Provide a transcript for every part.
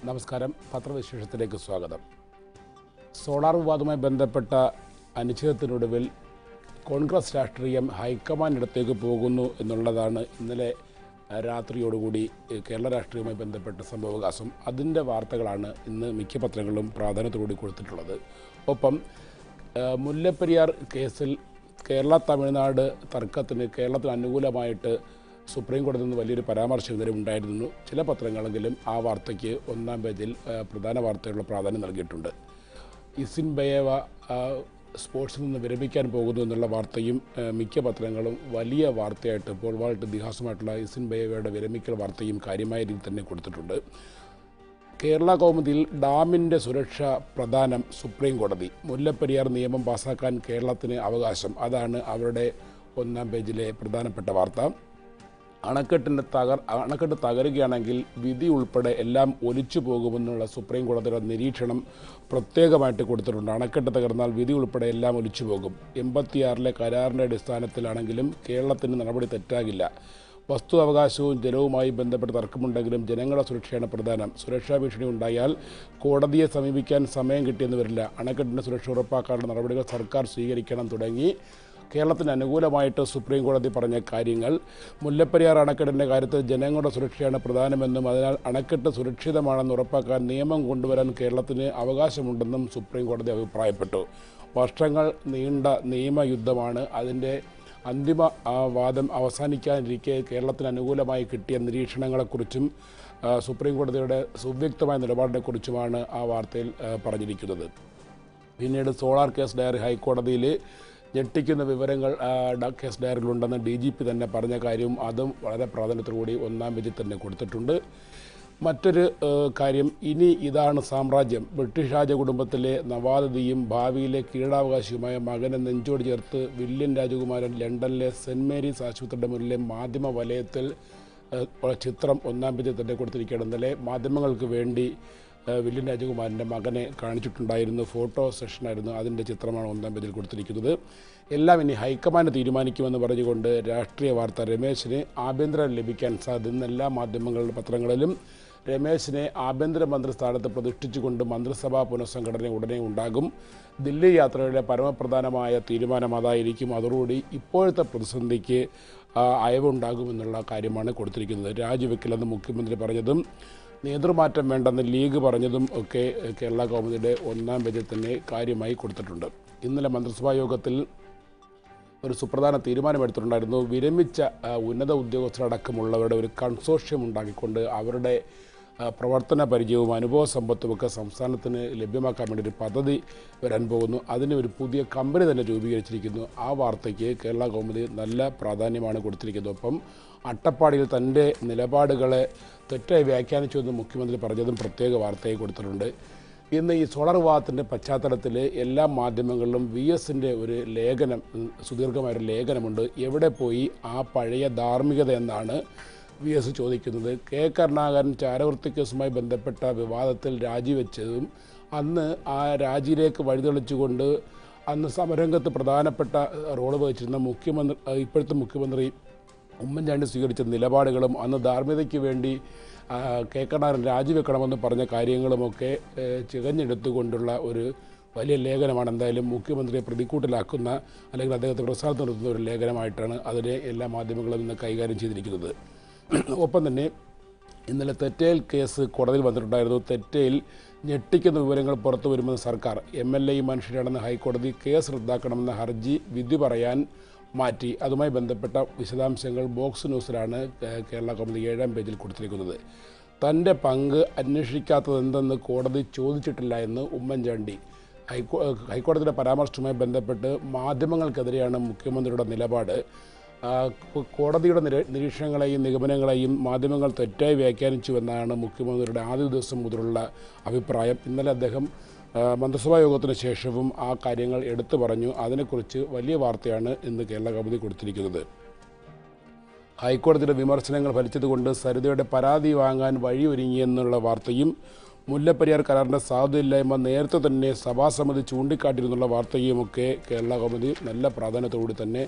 നമസ്കാരം പത്രവിശേഷത്തിലേക്ക് സ്വാഗതം സോളാർ വിവാദവുമായി ബന്ധപ്പെട്ട അനിശ്ചിതത്തിനൊടുവിൽ കോൺഗ്രസ് രാഷ്ട്രീയം ഹൈക്കമാൻഡിടത്തേക്ക് പോകുന്നു എന്നുള്ളതാണ് ഇന്നലെ രാത്രിയോടുകൂടി കേരള രാഷ്ട്രീയവുമായി ബന്ധപ്പെട്ട സംഭവവികാസം അതിൻ്റെ വാർത്തകളാണ് ഇന്ന് മിക്ക പത്രങ്ങളും പ്രാധാന്യത്തോടുകൂടി കൊടുത്തിട്ടുള്ളത് ഒപ്പം ഏഹ്, മുല്ലപ്പെരിയാർ കേസിൽ കേരള തമിഴ്നാട് തർക്കത്തിന് കേരളത്തിന് അനുകൂലമായിട്ട് സുപ്രീം കോടതിയിൽ നിന്ന് വലിയൊരു പരാമർശം ഇതുവരെ ഉണ്ടായിരുന്നു ചില പത്രങ്ങളെങ്കിലും ആ വാർത്തയ്ക്ക് ഒന്നാം പേജിൽ ഏഹ്, പ്രധാന വാർത്തയുള്ള പ്രാധാന്യം നൽകിയിട്ടുണ്ട് ഇസിൻ ബയേവ ആ, സ്പോർട്സിൽ നിന്ന് വിരമിക്കാൻ പോകുന്നു എന്നുള്ള വാർത്തയും ഏഹ്, മിക്ക പത്രങ്ങളും വലിയ വാർത്തയായിട്ട് ഇപ്പോൾ വാൾട്ട് ഇതിഹാസമായിട്ടുള്ള ഇസിൻ ബയേവയുടെ വിരമിക്കൽ വാർത്തയും കാര്യമായ രീതിയിൽ തന്നെ കൊടുത്തിട്ടുണ്ട് കേരള കൗമുദിയിൽ ഡാമിൻ്റെ സുരക്ഷ പ്രധാനം സുപ്രീം കോടതി മുല്ലപ്പെരിയാർ നിയമം പാസാക്കാൻ കേരളത്തിന് അവകാശം അതാണ് അവരുടെ ഒന്നാം പേജിലെ പ്രധാനപ്പെട്ട വാർത്ത അണക്കെട്ടിൻ്റെ തകർ അണക്കെട്ട് തകരുകയാണെങ്കിൽ വിധി ഉൾപ്പെടെ എല്ലാം ഒലിച്ചു പോകുമെന്നുള്ള സുപ്രീം കോടതിയുടെ നിരീക്ഷണം പ്രത്യേകമായിട്ട് കൊടുത്തിട്ടുണ്ട് അണക്കെട്ട് തകർന്നാൽ വിധി ഉൾപ്പെടെ എല്ലാം ഒലിച്ചു പോകും എൺപത്തിയാറിലെ കരാറിൻ്റെ അടിസ്ഥാനത്തിലാണെങ്കിലും കേരളത്തിന് നടപടി തെറ്റാകില്ല വസ്തു അവകാശവും ജലവുമായി ബന്ധപ്പെട്ട തർക്കമുണ്ടെങ്കിലും ജനങ്ങളുടെ സുരക്ഷയാണ് പ്രധാനം സുരക്ഷാ ഭീഷണി ഉണ്ടായാൽ കോടതിയെ സമീപിക്കാൻ സമയം കിട്ടിയെന്ന് വരില്ല അണക്കെട്ടിൻ്റെ സുരക്ഷ ഉറപ്പാക്കാനുള്ള നടപടികൾ സർക്കാർ സ്വീകരിക്കണം തുടങ്ങി കേരളത്തിന് അനുകൂലമായിട്ട് സുപ്രീം കോടതി പറഞ്ഞ കാര്യങ്ങൾ മുല്ലപ്പെരിയാർ അണക്കെട്ടിൻ്റെ കാര്യത്തിൽ ജനങ്ങളുടെ സുരക്ഷയാണ് പ്രധാനമെന്നും അതിനാൽ അണക്കെട്ട് സുരക്ഷിതമാണെന്ന് ഉറപ്പാക്കാൻ നിയമം കൊണ്ടുവരാൻ കേരളത്തിന് അവകാശമുണ്ടെന്നും സുപ്രീം കോടതി അഭിപ്രായപ്പെട്ടു വർഷങ്ങൾ നീണ്ട നിയമയുദ്ധമാണ് അതിൻ്റെ അന്തിമ ആ, വാദം അവസാനിക്കാനിരിക്കെ കേരളത്തിന് അനുകൂലമായി കിട്ടിയ നിരീക്ഷണങ്ങളെക്കുറിച്ചും ആ, സുപ്രീം കോടതിയുടെ സുവ്യക്തമായ നിലപാടിനെക്കുറിച്ചുമാണ് ആ വാർത്തയിൽ ആ, പറഞ്ഞിരിക്കുന്നത് പിന്നീട് സോളാർ കേസ് ഡയറി ഹൈക്കോടതിയിൽ ഞെട്ടിക്കുന്ന വിവരങ്ങൾ ആ, ഡ- കേസ് ഡയറിയിലുണ്ടെന്ന് ഡി ജി പി തന്നെ പറഞ്ഞ കാര്യവും അതും വളരെ പ്രാധാന്യത്തോടുകൂടി ഒന്നാം പേജിൽ തന്നെ കൊടുത്തിട്ടുണ്ട് മറ്റൊരു ആ, കാര്യം ഇനി ഇതാണ് സാമ്രാജ്യം ബ്രിട്ടീഷ് രാജ കുടുംബത്തിലെ നവാദതിയും ഭാവിയിലെ കീഴാവകാശിയുമായ മകനെ നെഞ്ചോട് ചേർത്ത് വില്യൻ രാജകുമാരൻ ലണ്ടനിലെ സെൻറ് മേരീസ് ആശുപത്രിയുടെ മുന്നിലെ മാധ്യമ വലയത്തിൽ ഏഹ്, ഉള്ള ചിത്രം ഒന്നാം പേജിൽ തന്നെ കൊടുത്തിരിക്കുകയാണ് ഇന്നലെ മാധ്യമങ്ങൾക്ക് വേണ്ടി ഏഹ്, വില്യൻ രാജകുമാരൻ്റെ മകനെ കാണിച്ചിട്ടുണ്ടായിരുന്നു ഫോട്ടോ സെഷനായിരുന്നു അതിൻ്റെ ചിത്രമാണ് ഒന്നാം പേജിൽ കൊടുത്തിരിക്കുന്നത് എല്ലാം ഇനി ഹൈക്കമാൻഡ് തീരുമാനിക്കുമെന്ന് പറഞ്ഞുകൊണ്ട് രാഷ്ട്രീയ വാർത്ത രമേശിന് ആഭ്യന്തരം ലഭിക്കാൻ സാധ്യത ഇന്ന് എല്ലാ മാധ്യമങ്ങളുടെ പത്രങ്ങളിലും രമേശിനെ ആഭ്യന്തരമന്ത്രി സ്ഥാനത്ത് പ്രതിഷ്ഠിച്ചുകൊണ്ട് മന്ത്രിസഭാ പുനഃസംഘടന ഉടനെ ഉണ്ടാകും ദില്ലി യാത്രയുടെ പരമപ്രധാനമായ തീരുമാനം അതായിരിക്കും അതോടുകൂടി ഇപ്പോഴത്തെ പ്രതിസന്ധിക്ക് ആ, അയവുണ്ടാകുമെന്നുള്ള കാര്യമാണ് കൊടുത്തിരിക്കുന്നത് രാജിവെക്കില്ലെന്ന് മുഖ്യമന്ത്രി പറഞ്ഞതും നേതൃമാറ്റം വേണ്ടെന്ന് ലീഗ് പറഞ്ഞതും ഒക്കെ കേരള കൗമുദിയുടെ ഒന്നാം പേജിൽ തന്നെ കാര്യമായി കൊടുത്തിട്ടുണ്ട് ഇന്നലെ മന്ത്രിസഭാ യോഗത്തിൽ ഒരു സുപ്രധാന തീരുമാനമെടുത്തിട്ടുണ്ടായിരുന്നു വിരമിച്ച ആ, ഉന്നത ഉദ്യോഗസ്ഥരടക്കമുള്ളവരുടെ ഒരു കൺസോർഷ്യം ഉണ്ടാക്കിക്കൊണ്ട് അവരുടെ ആ, പ്രവർത്തന പരിചയവും അനുഭവ സമ്പത്തുമൊക്കെ സംസ്ഥാനത്തിന് ലഭ്യമാക്കാൻ വേണ്ടി ഒരു പദ്ധതി വരാൻ പോകുന്നു അതിന് ഒരു പുതിയ കമ്പനി തന്നെ രൂപീകരിച്ചിരിക്കുന്നു ആ വാർത്തയ്ക്ക് കേരള കൗമുദി നല്ല പ്രാധാന്യമാണ് കൊടുത്തിരിക്കുന്നത് ഒപ്പം അട്ടപ്പാടിയിൽ തൻ്റെ നിലപാടുകളെ തെറ്റായി വ്യാഖ്യാനിച്ചു എന്ന് മുഖ്യമന്ത്രി പറഞ്ഞതും പ്രത്യേക വാർത്തയായി കൊടുത്തിട്ടുണ്ട് ഇന്ന് ഈ സോളാർ വിവാദത്തിൻ്റെ പശ്ചാത്തലത്തിൽ എല്ലാ മാധ്യമങ്ങളിലും വി എസിൻ്റെ ഒരു ലേഖനം ഉം, സുദീർഘമായൊരു ലേഖനമുണ്ട് എവിടെ പോയി ആ പഴയ ധാർമ്മികത എന്നാണ് വി എസ് ചോദിക്കുന്നത് കെ കരുണാകരൻ ചാരവൃത്തി കേസുമായി ബന്ധപ്പെട്ട വിവാദത്തിൽ രാജിവെച്ചതും അന്ന് ആ രാജിയിലേക്ക് വഴിതെളിച്ചുകൊണ്ട് അന്ന് സമരംഗത്ത് പ്രധാനപ്പെട്ട റോള് വഹിച്ചിരുന്ന മുഖ്യമന്ത്രി ആ, ഇപ്പോഴത്തെ മുഖ്യമന്ത്രി ഉമ്മൻചാണ്ടി സ്വീകരിച്ച നിലപാടുകളും അന്ന് ധാർമ്മികതയ്ക്ക് വേണ്ടി ആ, കെ കരുണാകരൻ രാജിവെക്കണമെന്ന് പറഞ്ഞ കാര്യങ്ങളുമൊക്കെ ഏ, ചികഞ്ഞെടുത്തുകൊണ്ടുള്ള ഒരു വലിയ ലേഖനമാണ് എന്തായാലും മുഖ്യമന്ത്രിയെ പ്രതിക്കൂട്ടിലാക്കുന്ന അല്ലെങ്കിൽ അദ്ദേഹത്തെ പ്രസാദം നിർത്തുന്ന ഒരു ലേഖനമായിട്ടാണ് അതിനെ എല്ലാ മാധ്യമങ്ങളും ഇന്ന് കൈകാര്യം ചെയ്തിരിക്കുന്നത് ഒപ്പം തന്നെ ഇന്നലെ തെറ്റയിൽ കേസ് കോടതിയിൽ വന്നിട്ടുണ്ടായിരുന്നു തെറ്റയിൽ ഞെട്ടിക്കുന്ന വിവരങ്ങൾ പുറത്തു വരുമെന്ന് സർക്കാർ എം എൽ എയും മനുഷ്യരാണെന്ന് ഹൈക്കോടതി കേസ് റദ്ദാക്കണമെന്ന ഹർജി വിധി പറയാൻ മാറ്റി അതുമായി ബന്ധപ്പെട്ട വിശദാംശങ്ങൾ ബോക്സ് ന്യൂസിലാണ് കേ- കേരള കൗമുദി ഏഴാം പേജിൽ കൊടുത്തിരിക്കുന്നത് തൻ്റെ പങ്ക് അന്വേഷിക്കാത്തത് എന്തെന്ന് കോടതി ചോദിച്ചിട്ടില്ല എന്ന് ഉമ്മൻചാണ്ടി ഹൈക്കോ ഹൈക്കോടതിയുടെ പരാമർശവുമായി ബന്ധപ്പെട്ട് മാധ്യമങ്ങൾക്കെതിരെയാണ് മുഖ്യമന്ത്രിയുടെ നിലപാട് ആ, കോ- കോടതിയുടെ നിര- നിരീക്ഷണങ്ങളെയും നിഗമനങ്ങളെയും മാധ്യമങ്ങൾ തെറ്റായി വ്യാഖ്യാനിച്ചുവെന്നാണ് മുഖ്യമന്ത്രിയുടെ ആദ്യ ദിവസം മുതലുള്ള അഭിപ്രായം ഇന്നലെ അദ്ദേഹം ആ, മന്ത്രിസഭാ യോഗത്തിന് ശേഷവും ആ കാര്യങ്ങൾ എടുത്തു പറഞ്ഞു അതിനെക്കുറിച്ച് വലിയ വാർത്തയാണ് ഇന്ന് കേരള കൗമുദി കൊടുത്തിരിക്കുന്നത് ഹൈക്കോടതിയുടെ വിമർശനങ്ങൾ ഫലിച്ചതുകൊണ്ട് സരിതയുടെ പരാതി വാങ്ങാൻ വഴിയൊരുങ്ങിയെന്നുള്ള വാർത്തയും മുല്ലപ്പെരിയാർ കരാറിൻ്റെ സാധുതയില്ലായ്മ നേരത്തെ തന്നെ സഭാസമിതി ചൂണ്ടിക്കാട്ടിയിരുന്നുള്ള വാർത്തയുമൊക്കെ കേരള കൗമുദി നല്ല പ്രാധാന്യത്തോടുകൂടി തന്നെ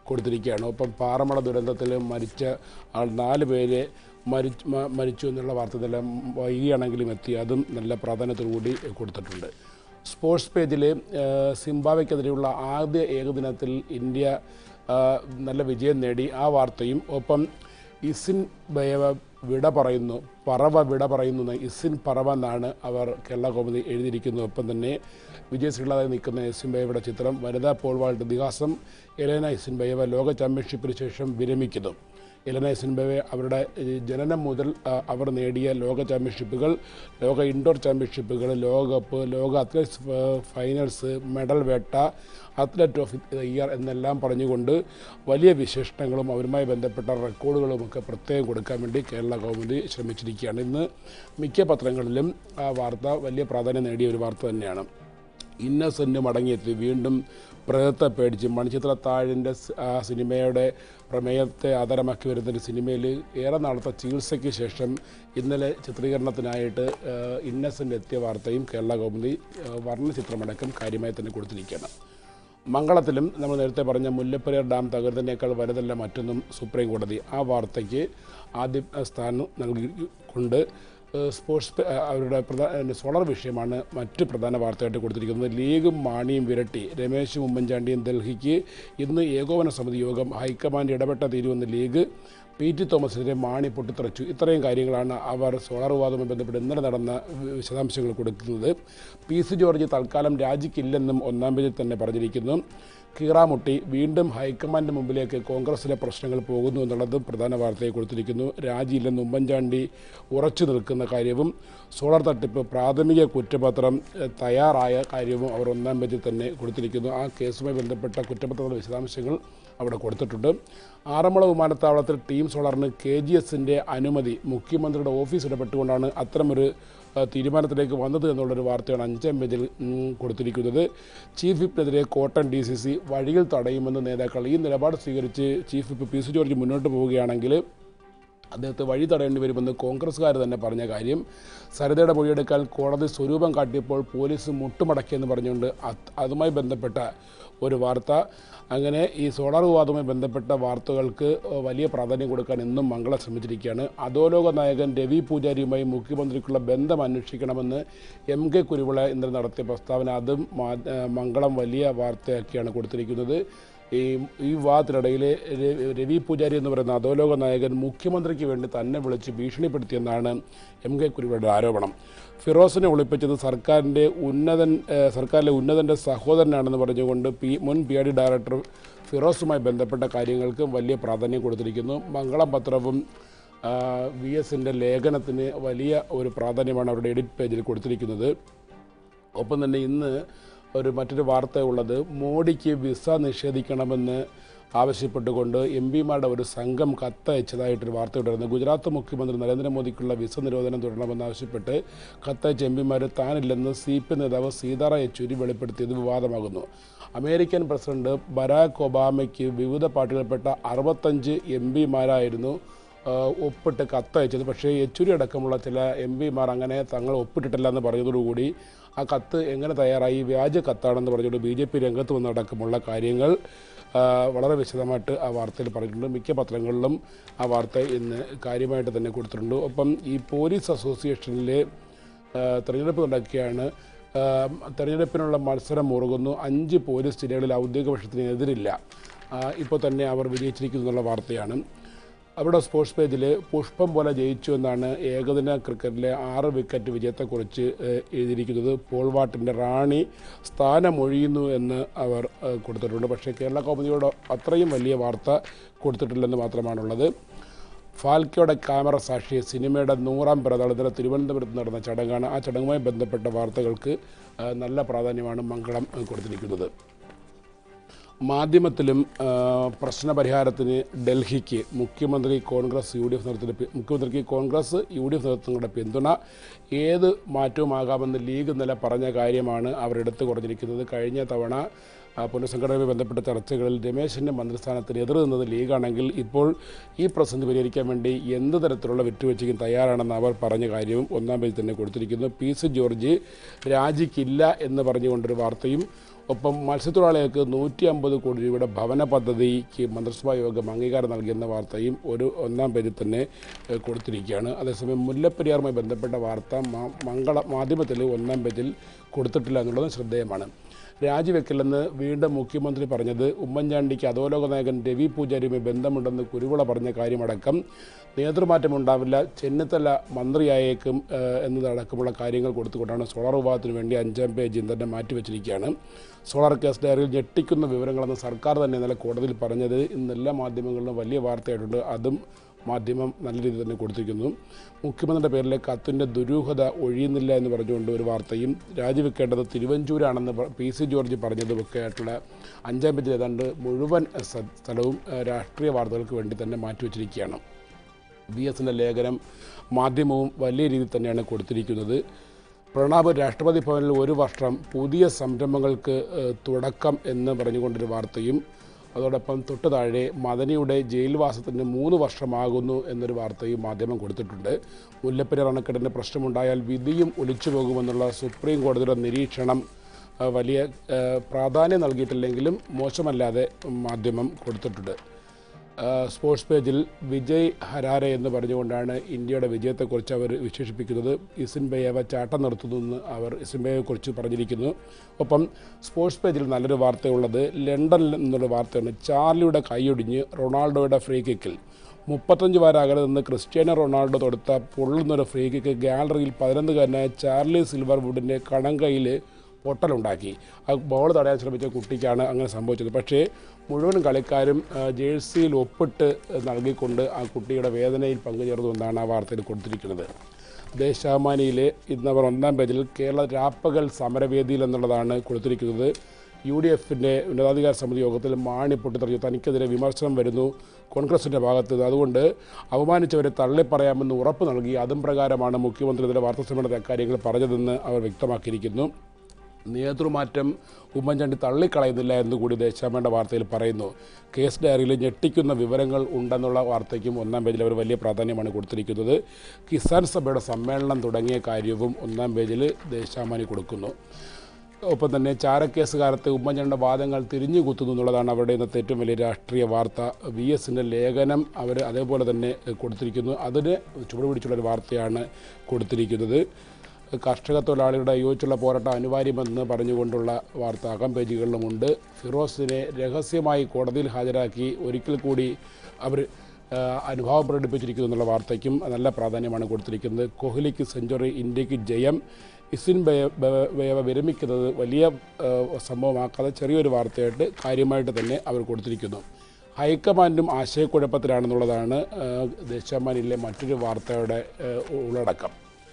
കൊടുത്തിരിക്കുകയാണ് ഒപ്പം പാറമട ദുരന്തത്തിൽ മരിച്ച ആൾ നാല് പേര് മരിച്ചു മ- മരിച്ചു എന്നുള്ള വാർത്ത നല്ല വൈകിയാണെങ്കിലും എത്തി അതും നല്ല പ്രാധാന്യത്തോടു കൂടി കൊടുത്തിട്ടുണ്ട് സ്പോർട്സ് പേജിൽ സിംബാബ്വെക്കെതിരെയുള്ള ആദ്യ ഏകദിനത്തിൽ ഇന്ത്യ ആ, നല്ല വിജയം നേടി ആ വാർത്തയും ഒപ്പം ഇസിൻ ബയവ വിട പറയുന്നു പറവ വിട പറയുന്നു എന്ന് ഇസിൻ പറവ എന്നാണ് അവർ കേരള കോമതി എഴുതിയിരിക്കുന്നത് ഒപ്പം തന്നെ വിജയശ്രീലായി നിൽക്കുന്ന ഇസിൻ ബയവയുടെ ചിത്രം വനിതാ പോൾ വാൾട്ട് ഇതിഹാസം എലേന ഇസിൻ ബയവ ലോക ചാമ്പ്യൻഷിപ്പിന് ശേഷം വിരമിക്കുന്നു എലന സിൻബവെ അവരുടെ ഈ ജനനം മുതൽ ആ, അവർ നേടിയ ലോക ചാമ്പ്യൻഷിപ്പുകൾ ലോക ഇൻഡോർ ചാമ്പ്യൻഷിപ്പുകൾ ലോകകപ്പ് ലോക അത്ലറ്റ്സ് ഫ- ഫൈനൽസ് മെഡൽ വേട്ട അത്ലറ്റ് ഓഫ് ദ ഇയർ എന്നെല്ലാം പറഞ്ഞുകൊണ്ട് വലിയ വിശേഷണങ്ങളും അവരുമായി ബന്ധപ്പെട്ട റെക്കോർഡുകളും ഒക്കെ പ്രത്യേകം കൊടുക്കാൻ വേണ്ടി കേരള കൗമുദി ശ്രമിച്ചിരിക്കുകയാണ് ഇന്ന് മിക്ക പത്രങ്ങളിലും ആ വാർത്ത വലിയ പ്രാധാന്യം നേടിയ ഒരു വാർത്ത തന്നെയാണ് ഇന്നസെൻ്റ് മടങ്ങിയെത്തി വീണ്ടും പ്രേതത്തെ പേടിച്ച് മണിച്ചിത്രത്താഴിൻ്റെ സ്- ആ സിനിമയുടെ പ്രമേയത്തെ ആധാരമാക്കി വരുന്ന ഒരു സിനിമയിൽ ഏറെ നാളത്തെ ചികിത്സയ്ക്ക് ശേഷം ഇന്നലെ ചിത്രീകരണത്തിനായിട്ട് ഇന്നസെൻ്റ് എത്തിയ വാർത്തയും കേരള കൗമുദി ആ, വർണ്ണചിത്രമടക്കം കാര്യമായി തന്നെ കൊടുത്തിരിക്കുകയാണ് മംഗളത്തിലും നമ്മൾ നേരത്തെ പറഞ്ഞ മുല്ലപ്പെരിയാർ ഡാം തകർന്നതിനേക്കാൾ വലുതല്ല മറ്റൊന്നും സുപ്രീം കോടതി ആ വാർത്തയ്ക്ക് ആദ്യ സ്ഥാനം നൽകിക്കൊണ്ട് ഏഹ് സ്പോർട്സ് പേ- ഏഹ് അവരുടെ പ്രധാന സോളർ വിഷയമാണ് മറ്റ് പ്രധാന വാർത്തയായിട്ട് കൊടുത്തിരിക്കുന്നത് ലീഗും മാണിയും വിരട്ടി രമേശും ഉമ്മൻചാണ്ടിയും ഡൽഹിക്ക് ഇന്ന് ഏകോപന സമിതി യോഗം ഹൈക്കമാൻഡ് ഇടപെട്ട തീരുവെന്ന് ലീഗ് പി ടി തോമസിനെതിരെ മാണി പൊട്ടിത്തെറിച്ചു ഇത്രയും കാര്യങ്ങളാണ് അവർ സോളാർ വിവാദവുമായി ബന്ധപ്പെട്ട് ഇന്നലെ നടന്ന വി- വിശദാംശങ്ങൾ കൊടുക്കുന്നത് പി സി ജോർജ് തൽക്കാലം രാജിക്കില്ലെന്നും ഒന്നാം പേജിൽ തന്നെ പറഞ്ഞിരിക്കുന്നു കീറാമുട്ടി വീണ്ടും ഹൈക്കമാൻഡിന് മുമ്പിലേക്ക് കോൺഗ്രസിലെ പ്രശ്നങ്ങൾ പോകുന്നു എന്നുള്ളതും പ്രധാന വാർത്തയെ കൊടുത്തിരിക്കുന്നു രാജിയില്ലെന്ന് ഉമ്മൻചാണ്ടി ഉറച്ചു നിൽക്കുന്ന കാര്യവും സോളാർ തട്ടിപ്പ് പ്രാഥമിക കുറ്റപത്രം എഹ്, തയ്യാറായ കാര്യവും അവർ ഒന്നാം പേജിൽ തന്നെ കൊടുത്തിരിക്കുന്നു ആ കേസുമായി ബന്ധപ്പെട്ട കുറ്റപത്രത്തിന്റെ വിശദാംശങ്ങൾ അവിടെ കൊടുത്തിട്ടുണ്ട് ആറന്മുള വിമാനത്താവളത്തിൽ ടീം സോളാറിന് കെ ജി എസിൻ്റെ അനുമതി മുഖ്യമന്ത്രിയുടെ ഓഫീസ് ഇടപെട്ടുകൊണ്ടാണ് അത്തരമൊരു ആ, തീരുമാനത്തിലേക്ക് വന്നത് എന്നുള്ളൊരു വാർത്തയാണ് അഞ്ചാം പേജിൽ ഉം, കൊടുത്തിരിക്കുന്നത് ചീഫ് വിപ്പിനെതിരെ കോട്ടൺ ഡി സി സി വഴിയിൽ തടയുമെന്ന് നേതാക്കൾ ഈ നിലപാട് സ്വീകരിച്ച് chief whip P C George മുന്നോട്ട് പോവുകയാണെങ്കിൽ അദ്ദേഹത്തെ വഴി തടയേണ്ടി വരുമെന്ന് കോൺഗ്രസ്സുകാർ തന്നെ പറഞ്ഞ കാര്യം സരിതയുടെ മൊഴിയെടുക്കാൻ കോടതി സ്വരൂപം കാട്ടിയപ്പോൾ പോലീസ് മുട്ടുമടക്കിയെന്ന് പറഞ്ഞുകൊണ്ട് അത് അതുമായി ബന്ധപ്പെട്ട ഒരു വാർത്ത അങ്ങനെ ഈ സോളാർ വിവാദവുമായി ബന്ധപ്പെട്ട വാർത്തകൾക്ക് ഏഹ്, വലിയ പ്രാധാന്യം കൊടുക്കാൻ എന്നും മംഗളം ശ്രമിച്ചിരിക്കുകയാണ് അധോലോക നായകൻ രവി പൂജാരിയുമായി മുഖ്യമന്ത്രിക്കുള്ള ബന്ധം അന്വേഷിക്കണമെന്ന് എം കെ കുരുവിള ഇന്നലെ നടത്തിയ പ്രസ്താവന അതും മാ- ഏഹ്, മംഗളം വലിയ വാർത്തയാക്കിയാണ് കൊടുത്തിരിക്കുന്നത് ഈ ഈ വിവാദത്തിനിടയിൽ ര- രവി പൂജാരി എന്ന് പറയുന്ന അധോലോക നായകൻ മുഖ്യമന്ത്രിക്ക് വേണ്ടി തന്നെ വിളിച്ച് ഭീഷണിപ്പെടുത്തിയെന്നാണ് എം കെ കുരുവിയുടെ ആരോപണം ഫിറോസിനെ ഒളിപ്പിച്ചത് സർക്കാരിൻ്റെ ഉന്നതൻ ഏഹ് സർക്കാരിലെ ഉന്നതൻ്റെ സഹോദരനാണെന്ന് പറഞ്ഞുകൊണ്ട് പി മുൻ പി ആർ ഡി ഡയറക്ടർ ഫിറോസുമായി ബന്ധപ്പെട്ട കാര്യങ്ങൾക്ക് വലിയ പ്രാധാന്യം കൊടുത്തിരിക്കുന്നു മംഗളം പത്രവും വി എസിൻ്റെ ലേഖനത്തിന് വലിയ ഒരു പ്രാധാന്യമാണ് അവരുടെ എഡിറ്റ് പേജിൽ കൊടുത്തിരിക്കുന്നത് ഒപ്പം തന്നെ ഇന്ന് ഒരു മറ്റൊരു വാർത്ത ഉള്ളത് മോഡിക്ക് വിസ നിഷേധിക്കണമെന്ന് ആവശ്യപ്പെട്ടുകൊണ്ട് എം പിമാരുടെ ഒരു സംഘം കത്തയച്ചതായിട്ടൊരു വാർത്ത ഉണ്ടായിരുന്നു ഗുജറാത്ത് മുഖ്യമന്ത്രി നരേന്ദ്രമോദിക്കുള്ള വിസ നിരോധനം തുടരണമെന്നാവശ്യപ്പെട്ട് കത്തയച്ച എം പിമാർ താനില്ലെന്ന് സി പി നേതാവ് സീതാറാം യെച്ചൂരി വെളിപ്പെടുത്തിയത് വിവാദമാകുന്നു അമേരിക്കൻ പ്രസിഡന്റ് ബരാക് ഒബാമയ്ക്ക് വിവിധ പാർട്ടികളിൽപ്പെട്ട അറുപത്തഞ്ച് എം പിമാരായിരുന്നു ആഹ് ഒപ്പിട്ട് കത്തയച്ചത് പക്ഷേ യെച്ചൂരി അടക്കമുള്ള ചില എം പിമാർ അങ്ങനെ തങ്ങൾ ഒപ്പിട്ടിട്ടില്ല എന്ന് പറഞ്ഞതോടുകൂടി ആ കത്ത് എങ്ങനെ തയ്യാറായി വ്യാജ കത്താണെന്ന് പറഞ്ഞുകൊണ്ട് ബി ജെ പി രംഗത്ത് വന്നടക്കമുള്ള കാര്യങ്ങൾ ആഹ് വളരെ വിശദമായിട്ട് ആ വാർത്തയിൽ പറഞ്ഞിട്ടുണ്ട് മിക്ക പത്രങ്ങളിലും ആ വാർത്ത ഇന്ന് കാര്യമായിട്ട് തന്നെ കൊടുത്തിട്ടുണ്ട് ഒപ്പം ഈ പോലീസ് അസോസിയേഷനിലെ ആഹ് തെരഞ്ഞെടുപ്പ് നടക്കുകയാണ് ആഹ് തെരഞ്ഞെടുപ്പിനുള്ള മത്സരം മുറുകുന്നു അഞ്ച് പോലീസ് ജില്ലകളിൽ ഔദ്യോഗിക പക്ഷത്തിന് എതിരില്ല ആഹ് ഇപ്പോൾ തന്നെ അവർ വിജയിച്ചിരിക്കുന്നു എന്നുള്ള വാർത്തയാണ് അവിടെ സ്പോർട്സ് പേജിൽ പുഷ്പം പോലെ ജയിച്ചു എന്നാണ് ഏകദിന ക്രിക്കറ്റിലെ ആറ് വിക്കറ്റ് വിജയത്തെക്കുറിച്ച് ഏഹ്, എഴുതിയിരിക്കുന്നത് പോൾ വാട്ടിൻ്റെ റാണി സ്ഥാനമൊഴിയുന്നു എന്ന് അവർ ഏഹ്, കൊടുത്തിട്ടുണ്ട് പക്ഷേ കേരള കൗമുദിയോട് അത്രയും വലിയ വാർത്ത കൊടുത്തിട്ടില്ലെന്ന് മാത്രമാണുള്ളത് ഫാൽക്കയുടെ ക്യാമറ സാക്ഷി സിനിമയുടെ നൂറാം പിറന്നാൾ ഇന്നലെ തിരുവനന്തപുരത്ത് നടന്ന ചടങ്ങാണ് ആ ചടങ്ങുമായി ബന്ധപ്പെട്ട വാർത്തകൾക്ക് ഏഹ്, നല്ല പ്രാധാന്യമാണ് മംഗളം ഏഹ്, കൊടുത്തിരിക്കുന്നത് മാധ്യമത്തിലും ആ, പ്രശ്നപരിഹാരത്തിന് ഡൽഹിക്ക് മുഖ്യമന്ത്രി കോൺഗ്രസ് യു ഡി എഫ് നേതൃത്വത്തിന് മുഖ്യമന്ത്രിക്ക് കോൺഗ്രസ് യു ഡി എഫ് നേതൃത്വങ്ങളുടെ പിന്തുണ ഏത് മാറ്റവുമാകാമെന്ന് ലീഗ് ഇന്നലെ പറഞ്ഞ കാര്യമാണ് അവർ എടുത്തു കുറഞ്ഞിരിക്കുന്നത് കഴിഞ്ഞ തവണ ആ, പുനഃസംഘടനയുമായി ബന്ധപ്പെട്ട ചർച്ചകളിൽ രമേശിൻ്റെ മന്ത്രിസ്ഥാനത്തിന് എതിർ നിന്നത് ലീഗാണെങ്കിൽ ഇപ്പോൾ ഈ പ്രതിസന്ധി പരിഹരിക്കാൻ വേണ്ടി എന്ത് തരത്തിലുള്ള വിട്ടുവീഴ്ചയ്ക്കും തയ്യാറാണെന്ന് അവർ പറഞ്ഞ കാര്യവും ഒന്നാം പേജിൽ തന്നെ കൊടുത്തിരിക്കുന്നു പി സി ജോർജ് രാജിക്കില്ല എന്ന് പറഞ്ഞുകൊണ്ടൊരു വാർത്തയും ഒപ്പം മത്സ്യത്തൊഴിലാളികൾക്ക് നൂറ്റി അമ്പത് കോടി രൂപയുടെ ഭവന പദ്ധതിക്ക് മന്ത്രിസഭാ യോഗം അംഗീകാരം നൽകിയെന്ന വാർത്തയും ഒരു ഒന്നാം പേജിൽ തന്നെ ഏഹ്, കൊടുത്തിരിക്കുകയാണ് അതേസമയം മുല്ലപ്പെരിയാറുമായി ബന്ധപ്പെട്ട വാർത്ത മാ- മംഗള മാധ്യമത്തിൽ ഒന്നാം പേജിൽ കൊടുത്തിട്ടില്ല എന്നുള്ളതും ശ്രദ്ധേയമാണ് രാജിവെക്കില്ലെന്ന് വീണ്ടും മുഖ്യമന്ത്രി പറഞ്ഞത് ഉമ്മൻചാണ്ടിക്ക് അധോലോക നായകൻ രവി പൂജാരിയുമായി ബന്ധമുണ്ടെന്ന് കുരുവിള പറഞ്ഞ കാര്യമടക്കം നേതൃമാറ്റം ഉണ്ടാവില്ല ചെന്നിത്തല മന്ത്രിയായേക്കും ഏഹ്, എന്നതടക്കമുള്ള കാര്യങ്ങൾ കൊടുത്തുകൊണ്ടാണ് സോളാർ വിഭാഗത്തിന് വേണ്ടി അഞ്ചാം പേജ് തന്നെ മാറ്റിവെച്ചിരിക്കുകയാണ് സോളാർ കേസ് ഡയറിയിൽ ഞെട്ടിക്കുന്ന വിവരങ്ങളെന്ന് സർക്കാർ തന്നെ ഇന്നലെ കോടതിയിൽ പറഞ്ഞത് ഇന്ന് എല്ലാ മാധ്യമങ്ങളിലും വലിയ വാർത്തയായിട്ടുണ്ട് അതും മാധ്യമം നല്ല രീതിയിൽ തന്നെ കൊടുത്തിരിക്കുന്നു മുഖ്യമന്ത്രിയുടെ പേരിലെ കത്തിൻ്റെ ദുരൂഹത ഒഴിയുന്നില്ല എന്ന് പറഞ്ഞുകൊണ്ട് ഒരു വാർത്തയും രാജിവെക്കേണ്ടത് തിരുവഞ്ചൂരാണെന്ന് പ- പി സി ജോർജ് പറഞ്ഞതുമൊക്കെ ആയിട്ടുള്ള അഞ്ചാം പേജിൽ ഏതാണ്ട് മുഴുവൻ സ- സ്ഥലവും ഏഹ്, രാഷ്ട്രീയ വാർത്തകൾക്ക് വേണ്ടി തന്നെ മാറ്റിവെച്ചിരിക്കുകയാണ് ബി എസിൻ്റെ ലേഖനം മാധ്യമവും വലിയ രീതിയിൽ തന്നെയാണ് കൊടുത്തിരിക്കുന്നത് പ്രണാബ് രാഷ്ട്രപതി ഭവനിൽ ഒരു വർഷം പുതിയ സംരംഭങ്ങൾക്ക് ഏഹ്, തുടക്കം എന്ന് പറഞ്ഞുകൊണ്ടൊരു വാർത്തയും അതോടൊപ്പം തൊട്ട് താഴെ മദനിയുടെ ജയിൽവാസത്തിന് മൂന്ന് വർഷമാകുന്നു എന്നൊരു വാർത്തയും മാധ്യമം കൊടുത്തിട്ടുണ്ട് മുല്ലപ്പെരിയാർ അണക്കെട്ടിൻ്റെ പ്രശ്നമുണ്ടായാൽ വിധിയും ഒലിച്ചു പോകുമെന്നുള്ള സുപ്രീം കോടതിയുടെ നിരീക്ഷണം ഏഹ്, വലിയ ഏഹ്, പ്രാധാന്യം നൽകിയിട്ടില്ലെങ്കിലും മോശമല്ലാതെ മാധ്യമം കൊടുത്തിട്ടുണ്ട് ആഹ് സ്പോർട്സ് പേജിൽ വിജയ് ഹരാരെ എന്ന് പറഞ്ഞുകൊണ്ടാണ് ഇന്ത്യയുടെ വിജയത്തെക്കുറിച്ച് അവർ വിശേഷിപ്പിക്കുന്നത് ഇസിൻബയേവ ചാട്ടം നിർത്തുന്നു അവർ ഇസിൻബയെക്കുറിച്ച് പറഞ്ഞിരിക്കുന്നു ഒപ്പം സ്പോർട്സ് പേജിൽ നല്ലൊരു വാർത്തയുള്ളത് ലണ്ടനിൽ നിന്നുള്ള വാർത്തയാണ് ചാർലിയുടെ കൈയൊടിഞ്ഞ് റൊണാൾഡോയുടെ ഫ്രീ കിക്കിൽ മുപ്പത്തഞ്ച് വാരാകലെ നിന്ന് ക്രിസ്ത്യാനോ റൊണാൾഡോ തൊടുത്ത പൊള്ളുന്നൊരു ഫ്രീ കിക്ക് ഗാലറിയിൽ പതിനൊന്നുകാരനായ ചാർലി സിൽവർ വുഡിൻ്റെ കണങ്കയിൽ പൊട്ടലുണ്ടാക്കി ആ ബോൾ തടയാൻ ശ്രമിച്ച കുട്ടിക്കാണ് അങ്ങനെ സംഭവിച്ചത് പക്ഷേ മുഴുവൻ കളിക്കാരും ആ, ജേഴ്സിയിൽ ഒപ്പിട്ട് നൽകിക്കൊണ്ട് ആ കുട്ടിയുടെ വേദനയിൽ പങ്കുചേർന്നു എന്നാണ് ആ വാർത്തയിൽ കൊടുത്തിരിക്കുന്നത് ദേശാഭിമാനിയിൽ ഇന്ന് അവർ ഒന്നാം പേജിൽ കേരള രാപ്പകൽ സമരവേദിയിൽ എന്നുള്ളതാണ് കൊടുത്തിരിക്കുന്നത് യു ഡി എഫിൻ്റെ ഉന്നതാധികാര സമിതി യോഗത്തിൽ മാണി പൊട്ടിത്തെറിഞ്ഞു തനിക്കെതിരെ വിമർശനം വരുന്നു കോൺഗ്രസിൻ്റെ ഭാഗത്ത് നിന്ന് അതുകൊണ്ട് അപമാനിച്ചവരെ തള്ളിപ്പറയാമെന്ന് ഉറപ്പ് നൽകി അതും പ്രകാരമാണ് മുഖ്യമന്ത്രി ഇതിൻ്റെ വാർത്താസമ്മേളനത്തിൽ അക്കാര്യങ്ങൾ പറഞ്ഞതെന്ന് അവർ വ്യക്തമാക്കിയിരിക്കുന്നു നേതൃമാറ്റം ഉമ്മൻചാണ്ടി തള്ളിക്കളയുന്നില്ല എന്ന് കൂടി ദേശാമേണ്ട വാർത്തയിൽ പറയുന്നു കേസ് ഡയറിയിൽ ഞെട്ടിക്കുന്ന വിവരങ്ങൾ ഉണ്ടെന്നുള്ള വാർത്തയ്ക്കും ഒന്നാം പേജിൽ അവർ വലിയ പ്രാധാന്യമാണ് കൊടുത്തിരിക്കുന്നത് കിസാൻ സഭയുടെ സമ്മേളനം തുടങ്ങിയ കാര്യവും ഒന്നാം പേജിൽ ദേശാമാനി കൊടുക്കുന്നു ഒപ്പം തന്നെ ചാരക്കേസ് കാലത്ത് ഉമ്മൻചാണ്ടിയുടെ വാദങ്ങൾ തിരിഞ്ഞു കുത്തുന്നു എന്നുള്ളതാണ് അവരുടെ ഇന്നത്തെ ഏറ്റവും വലിയ രാഷ്ട്രീയ വാർത്ത വി എസിൻ്റെ ലേഖനം അവർ അതേപോലെ തന്നെ കൊടുത്തിരിക്കുന്നു അതിന് ചുവടുപിടിച്ചുള്ളൊരു വാർത്തയാണ് കൊടുത്തിരിക്കുന്നത് കർഷക തൊഴിലാളികളുടെ യോജിച്ചുള്ള പോരാട്ടം അനിവാര്യമെന്ന് പറഞ്ഞുകൊണ്ടുള്ള വാർത്ത അകം പേജുകളിലുമുണ്ട് ഫിറോസിനെ രഹസ്യമായി കോടതിയിൽ ഹാജരാക്കി ഒരിക്കൽ കൂടി അവർ ആ, അനുഭാവം പ്രകടിപ്പിച്ചിരിക്കുന്നു എന്നുള്ള വാർത്തയ്ക്കും നല്ല പ്രാധാന്യമാണ് കൊടുത്തിരിക്കുന്നത് കോഹ്ലിക്ക് സെഞ്ചുറി ഇന്ത്യക്ക് ജയം ഇസിൻ ബയ- ബ- ബയവ വിരമിക്കുന്നത് വലിയ ആ, സംഭവമാക്കാതെ ചെറിയൊരു വാർത്തയായിട്ട് കാര്യമായിട്ട് തന്നെ അവർ കൊടുത്തിരിക്കുന്നു ഹൈക്കമാൻഡും ആശയക്കുഴപ്പത്തിലാണെന്നുള്ളതാണ് ആ, ദേശാഭിമാനിയിലെ മറ്റൊരു വാർത്തയുടെ ആ, ഉള്ളടക്കം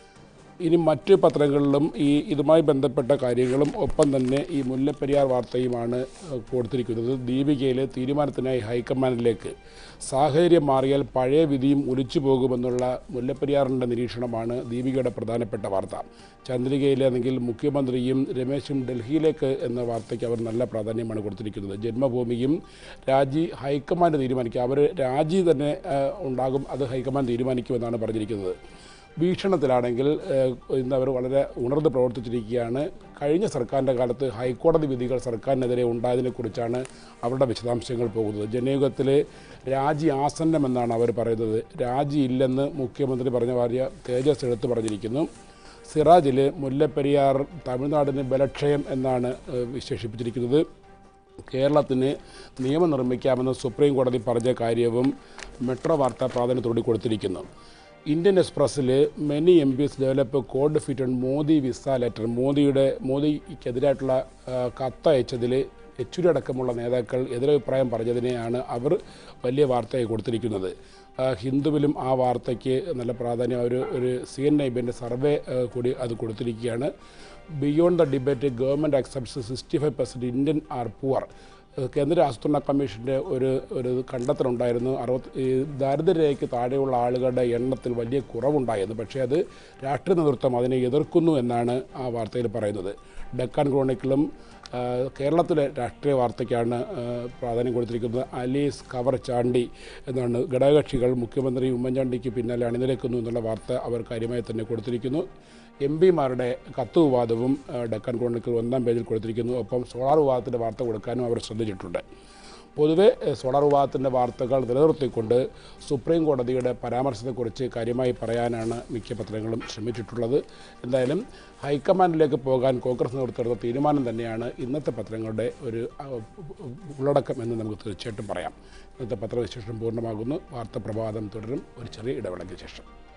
ഇനി മറ്റ് പത്രങ്ങളിലും ഈ ഇതുമായി ബന്ധപ്പെട്ട കാര്യങ്ങളും ഒപ്പം തന്നെ ഈ മുല്ലപ്പെരിയാർ വാർത്തയുമാണ് ഏഹ്, കൊടുത്തിരിക്കുന്നത് ദീപികയിലെ തീരുമാനത്തിനായി ഹൈക്കമാൻഡിലേക്ക് സാഹചര്യം മാറിയാൽ പഴയ വിധിയും ഒലിച്ചു പോകുമെന്നുള്ള മുല്ലപ്പെരിയാറിൻ്റെ നിരീക്ഷണമാണ് ദീപികയുടെ പ്രധാനപ്പെട്ട വാർത്ത ചന്ദ്രികയിലാണെങ്കിൽ മുഖ്യമന്ത്രിയും രമേശും ഡൽഹിയിലേക്ക് എന്ന വാർത്തയ്ക്ക് അവർ നല്ല പ്രാധാന്യമാണ് കൊടുത്തിരിക്കുന്നത് ജന്മഭൂമിയും രാജി ഹൈക്കമാൻഡ് തീരുമാനിക്കുക അവർ രാജി തന്നെ ഏഹ്, ഉണ്ടാകും അത് ഹൈക്കമാൻഡ് തീരുമാനിക്കുമെന്നാണ് പറഞ്ഞിരിക്കുന്നത് വീക്ഷണത്തിലാണെങ്കിൽ ഏഹ്, ഇന്ന് അവർ വളരെ ഉണർന്ന് പ്രവർത്തിച്ചിരിക്കുകയാണ് കഴിഞ്ഞ സർക്കാരിൻ്റെ കാലത്ത് ഹൈക്കോടതി വിധികൾ സർക്കാരിനെതിരെ ഉണ്ടായതിനെക്കുറിച്ചാണ് അവരുടെ വിശദാംശങ്ങൾ പോകുന്നത് ജനയുഗത്തിൽ രാജി ആസന്നമെന്നാണ് അവർ പറയുന്നത് രാജി ഇല്ലെന്ന് മുഖ്യമന്ത്രി പറഞ്ഞ ഭാര്യ തേജസ് എടുത്തു പറഞ്ഞിരിക്കുന്നു സിറാജിൽ മുല്ലപ്പെരിയാർ തമിഴ്നാടിന് ബലക്ഷയം എന്നാണ് ഏഹ്, വിശേഷിപ്പിച്ചിരിക്കുന്നത് കേരളത്തിന് നിയമം നിർമ്മിക്കാമെന്ന് സുപ്രീം കോടതി പറഞ്ഞ കാര്യവും മെട്രോ വാർത്താ പ്രാധാന്യത്തോടെ കൊടുത്തിരിക്കുന്നു ഇന്ത്യൻ എക്സ്പ്രസ്സിൽ many MPs develop cold feet on Modi visa letter മോദിയുടെ മോദിക്കെതിരായിട്ടുള്ള ആ, കത്തയച്ചതിൽ യെച്ചൂരി അടക്കമുള്ള നേതാക്കൾ എതിരഭിപ്രായം പറഞ്ഞതിനെയാണ് അവർ വലിയ വാർത്തയായി കൊടുത്തിരിക്കുന്നത് ആ, ഹിന്ദുവിലും ആ വാർത്തയ്ക്ക് നല്ല പ്രാധാന്യം ഒരു ഒരു സി എൻ ഐ ബിൻ്റെ സർവേ ആ, കൂടി അത് കൊടുത്തിരിക്കുകയാണ് beyond the debate government accepts sixty five percent Indian are poor ഏഹ് കേന്ദ്ര ആസൂത്രണ കമ്മീഷൻ്റെ ഒരു ഒരു കണ്ടെത്തലുണ്ടായിരുന്നു അറുപത്തി ഈ ദാരിദ്ര്യരേഖയ്ക്ക് താഴെയുള്ള ആളുകളുടെ എണ്ണത്തിൽ വലിയ കുറവുണ്ടായിരുന്നു പക്ഷേ അത് രാഷ്ട്രീയ നേതൃത്വം അതിനെ എതിർക്കുന്നു എന്നാണ് ആ വാർത്തയിൽ പറയുന്നത് ഡെക്കാൻ ക്രോണിക്കിളും ആ, കേരളത്തിലെ രാഷ്ട്രീയ വാർത്തയ്ക്കാണ് ആ, പ്രാധാന്യം കൊടുത്തിരിക്കുന്നത് അലീസ് കവർ ചാണ്ടി എന്നാണ് ഘടകകക്ഷികൾ മുഖ്യമന്ത്രി ഉമ്മൻചാണ്ടിക്ക് പിന്നാലെ അണിനിരക്കുന്നു എന്നുള്ള വാർത്ത അവർ കാര്യമായി തന്നെ കൊടുത്തിരിക്കുന്നു എം പിമാരുടെ കത്ത് വിവാദവും ആ, ഡെക്കാൻ ക്രോണിക്കിൾ ഒന്നാം പേജിൽ കൊടുത്തിരിക്കുന്നു ഒപ്പം സോളാർ വിവാദത്തിൻ്റെ വാർത്ത കൊടുക്കാനും അവർ ശ്രദ്ധിച്ചിട്ടുണ്ട് പൊതുവെ എഹ്, സോളാർ വിവാദത്തിൻ്റെ വാർത്തകൾ നിലനിർത്തിക്കൊണ്ട് സുപ്രീം കോടതിയുടെ പരാമർശത്തെക്കുറിച്ച് കാര്യമായി പറയാനാണ് മിക്ക പത്രങ്ങളും ശ്രമിച്ചിട്ടുള്ളത് എന്തായാലും ഹൈക്കമാൻഡിലേക്ക് പോകാൻ കോൺഗ്രസ് നേതൃത്വം തീരുമാനം തന്നെയാണ് ഇന്നത്തെ പത്രങ്ങളുടെ ഒരു ആ, ഉള്ളടക്കം എന്ന് നമുക്ക് തീർച്ചയായിട്ടും പറയാം ഇന്നത്തെ പത്രവിശേഷം പൂർണ്ണമാകുന്നു വാർത്ത പ്രഭാതം തുടരും ഒരു ചെറിയ ഇടവേളയ്ക്ക് ശേഷം